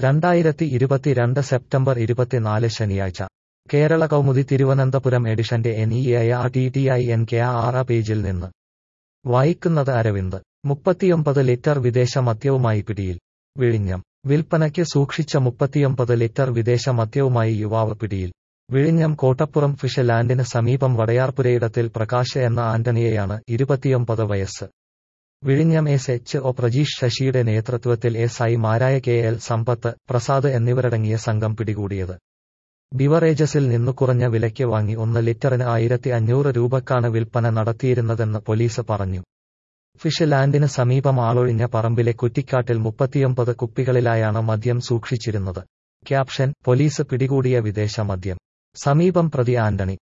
രണ്ടായിരത്തി ഇരുപത്തിരണ്ട് സെപ്റ്റംബർ ഇരുപത്തിനാല് ശനിയാഴ്ച കേരള കൗമുദി തിരുവനന്തപുരം എഡിഷന്റെ N E I R T T I N K R പേജിൽ നിന്ന് വായിക്കുന്നത് അരവിന്ദ് മുപ്പത്തിയൊമ്പത് ലിറ്റർ വിദേശ മദ്യവുമായി പിടിയിൽ വിഴിഞ്ഞം വിൽപ്പനയ്ക്ക് സൂക്ഷിച്ച മുപ്പത്തിയൊമ്പത് ലിറ്റർ വിദേശ മദ്യവുമായി യുവാവ് പിടിയിൽ വിഴിഞ്ഞം കോട്ടപ്പുറം ഫിഷ് ലാൻഡിന് സമീപം വടയാർപുരയിടത്തിൽ പ്രകാശ് എന്ന ആന്റണിയെയാണ് ഇരുപത്തിയൊമ്പത് വയസ്സ് വിഴിഞ്ഞം എസ് എച്ച് ഒ പ്രജീഷ് ശശിയുടെ നേതൃത്വത്തിൽ എസ് ഐ മാരായ കെ എൽ സമ്പത്ത് പ്രസാദ് എന്നിവരടങ്ങിയ സംഘം പിടികൂടിയത് ബിവറേജസിൽ നിന്നു കുറഞ്ഞ വിലയ്ക്ക് വാങ്ങി ഒന്ന് ലിറ്ററിന് ആയിരത്തി അഞ്ഞൂറ് രൂപക്കാണ് വിൽപ്പന നടത്തിയിരുന്നതെന്ന് പോലീസ് പറഞ്ഞു ഫിഷ് ലാൻഡിന് സമീപം ആളൊഴിഞ്ഞ പറമ്പിലെ കുറ്റിക്കാട്ടിൽ മുപ്പത്തിയൊമ്പത് കുപ്പികളിലായാണ് മദ്യം സൂക്ഷിച്ചിരുന്നത് ക്യാപ്ഷൻ പോലീസ് പിടികൂടിയ വിദേശ മദ്യം സമീപം പ്രതി ആന്റണി